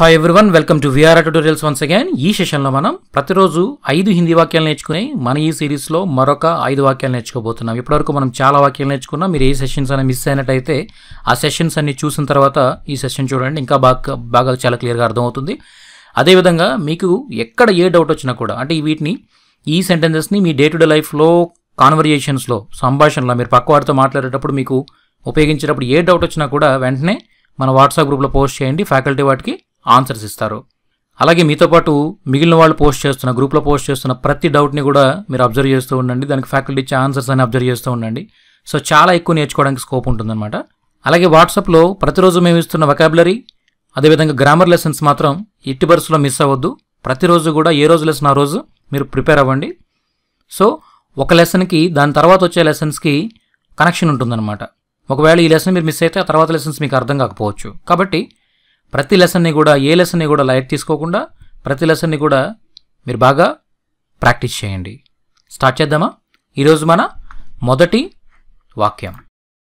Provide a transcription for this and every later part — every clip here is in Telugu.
hi everyone welcome to VR tutorials once again ఈ సెషన్లో మనం ప్రతిరోజు ఐదు హిందీ వాక్యాలు నేర్చుకుని మన ఈ సిరీస్లో మరొక ఐదు వాక్యాలు నేర్చుకోబోతున్నాం ఇప్పటివరకు మనం చాలా వాక్యాలు నేర్చుకున్నాం మీరు ఏ సెషన్స్ అని మిస్ అయినట్టయితే ఆ సెషన్స్ అన్ని చూసిన తర్వాత ఈ సెషన్ చూడండి ఇంకా బాగా బాగా చాలా క్లియర్గా అర్థమవుతుంది అదేవిధంగా మీకు ఎక్కడ ఏ డౌట్ వచ్చినా కూడా అంటే వీటిని ఈ సెంటెన్సెస్ని మీ డే టు డే లైఫ్లో కాన్వర్జేషన్స్లో సంభాషణలో మీరు పక్క వారితో మాట్లాడేటప్పుడు మీకు ఉపయోగించేటప్పుడు ఏ డౌట్ వచ్చినా కూడా వెంటనే మన వాట్సాప్ గ్రూప్లో పోస్ట్ చేయండి ఫ్యాకల్టీ వాటికి ఆన్సర్స్ ఇస్తారు అలాగే మీతో పాటు మిగిలిన వాళ్ళు పోస్ట్ చేస్తున్న గ్రూప్లో పోస్ట్ చేస్తున్న ప్రతి డౌట్ని కూడా మీరు అబ్జర్వ్ చేస్తూ ఉండండి దానికి ఫ్యాకల్టీ ఇచ్చే ఆన్సర్స్ అని అబ్జర్వ్ చేస్తూ ఉండండి సో చాలా ఎక్కువ నేర్చుకోవడానికి స్కోప్ ఉంటుందన్నమాట అలాగే వాట్సాప్లో ప్రతిరోజు మేము ఇస్తున్న వొకాబులరీ అదేవిధంగా గ్రామర్ లెసన్స్ మాత్రం ఎట్టి బరుసులో మిస్ అవ్వద్దు ప్రతిరోజు కూడా ఏ రోజు లెసన్ ఆ రోజు మీరు ప్రిపేర్ అవ్వండి సో ఒక లెసన్కి దాని తర్వాత వచ్చే లెసన్స్కి కనెక్షన్ ఉంటుందన్నమాట ఒకవేళ ఈ లెసన్ మీరు మిస్ అయితే ఆ తర్వాత లెసన్స్ మీకు అర్థం కాకపోవచ్చు కాబట్టి ప్రతి లెసన్ని కూడా ఏ లెసన్ని కూడా లైట్ తీసుకోకుండా ప్రతి లెసన్ని కూడా మీరు బాగా ప్రాక్టీస్ చేయండి స్టార్ట్ చేద్దామా ఈరోజు మన మొదటి వాక్యం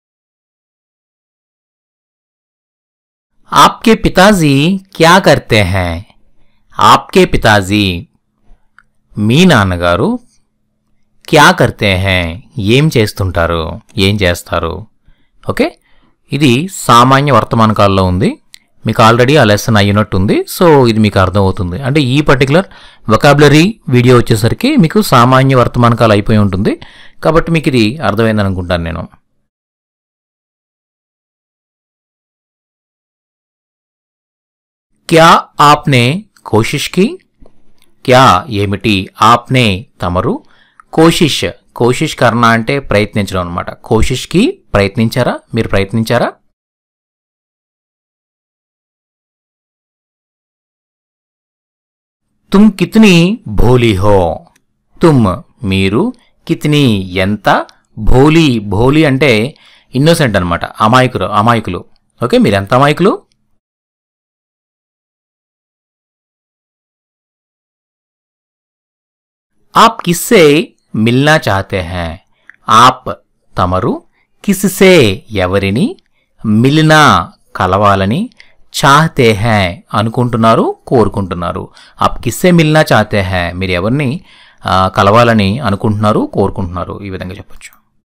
आपके पिताजी क्या करते हैं आपके पिताजी మీ నాన్నగారు క్యా కర్తే హే ఏం చేస్తుంటారు ఏం చేస్తారు ఓకే ఇది సామాన్య వర్తమానకాల్లో ఉంది మీకు ఆల్రెడీ ఆ లెసన్ అయినట్టుంది సో ఇది మీకు అర్థమవుతుంది అంటే ఈ పర్టికులర్ వొకాబులరీ వీడియో వచ్చేసరికి మీకు సామాన్య వర్తమానకాలు అయిపోయి ఉంటుంది కాబట్టి మీకు ఇది అర్థమైందని అనుకుంటాను నేను క్యా ఆప్నే కోషిష్ కి క్యా ఏమిటి ఆప్నే తమరు కోషిష్ కోషిష్ కర్ణ అంటే ప్రయత్నించడం అనమాట కోషిష్కి ప్రయత్నించారా మీరు ప్రయత్నించారా తుమ్ కిత్ని భోలీ హో తుమ్ మీరు కిత్ని ఎంత భోలీ భోలీ అంటే ఇన్నోసెంట్ అనమాట అమాయకులు అమాయకులు ఓకే మీరు ఎంత అమాయకులు आप किससे मिलना चाहते हैं आप తమరు కిస్సే ఎవరిని మిలినా కలవాలని చాహతే హే అనుకుంటున్నారు కోరుకుంటున్నారు ఆప్ కిస్సే మిల్నా చాహతే హే మీరు ఎవరిని ఆ, కలవాలని అనుకుంటున్నారు కోరుకుంటున్నారు ఈ విధంగా చెప్పొచ్చు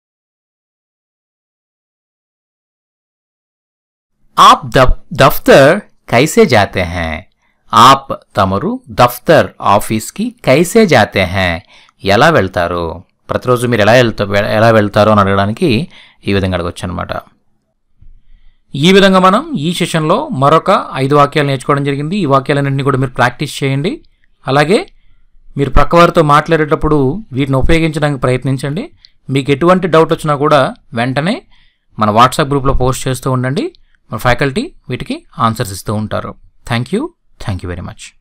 आप दफ, दफ्तर कैसे जाते हैं आप తమరు దఫ్తర్ ఆఫీస్కి కైసే జాతే హే ఎలా వెళ్తారు ప్రతిరోజు మీరు ఎలా వెళ్తా ఎలా వెళ్తారు అని అడగడానికి ఈ విధంగా అడగొచ్చు అనమాట ఈ విధంగా మనం ఈ సెషన్లో మరొక ఐదు వాక్యాలు నేర్చుకోవడం జరిగింది ఈ వాక్యాలన్నింటినీ కూడా మీరు ప్రాక్టీస్ చేయండి అలాగే మీరు ప్రక్కవారితో మాట్లాడేటప్పుడు వీటిని ఉపయోగించడానికి ప్రయత్నించండి మీకు ఎటువంటి డౌట్ వచ్చినా కూడా వెంటనే మన వాట్సాప్ గ్రూప్లో పోస్ట్ చేస్తూ ఉండండి మన ఫ్యాకల్టీ వీటికి ఆన్సర్స్ ఇస్తూ ఉంటారు thank you thank you very much